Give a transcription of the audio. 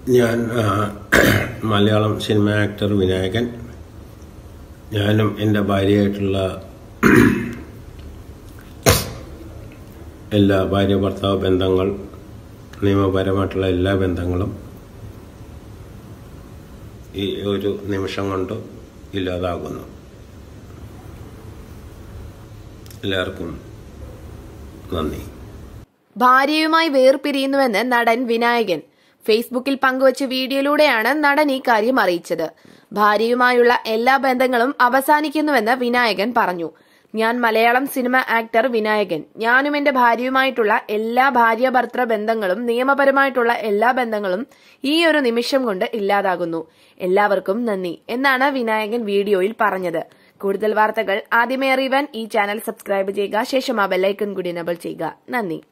ഞാൻ ആ, Malayalam cinema actor Vinayakan ഞാനും എൻ്റെ ഭാര്യയായിട്ടുള്ള എല്ലാ ഭാര്യ ഭർത്താവ് ബന്ധങ്ങൾ നിയമപരമായിട്ടുള്ള എല്ലാ ബന്ധങ്ങളും ഈ ഒരു നിമിഷം കൊണ്ട് ഇല്ലാതാകുന്നു എല്ലാവർക്കും നന്ദി ഭാര്യയുമായി വേർപിരിയുന്നുവെന്ന് നടൻ വിനായകൻ ഫേസ്ബുക്കിൽ പങ്കുവച്ച വീഡിയോയിലൂടെയാണ് നടൻ ഈ കാര്യം അറിയിച്ചത് ഭാര്യയുമായുള്ള എല്ലാ ബന്ധങ്ങളും അവസാനിക്കുന്നുവെന്ന് വിനായകൻ പറഞ്ഞു ഞാൻ മലയാളം സിനിമ ആക്ടർ വിനായകൻ ഞാനും എന്റെ ഭാര്യയുമായിട്ടുള്ള എല്ലാ ഭാര്യ ഭർത്തൃ ബന്ധങ്ങളും നിയമപരമായിട്ടുള്ള എല്ലാ ബന്ധങ്ങളും ഈ ഒരു നിമിഷം കൊണ്ട് ഇല്ലാതാകുന്നു എല്ലാവർക്കും നന്ദി എന്നാണ് വിനായകൻ വീഡിയോയിൽ പറഞ്ഞത് കൂടുതൽ വാർത്തകൾ ആദ്യമേ അറിയുവാൻ ഈ ചാനൽ സബ്സ്ക്രൈബ് ചെയ്യുക ശേഷം ആ ബെല്ലൈക്കൺ കൂടി എനബിൾ ചെയ്യുക നന്ദി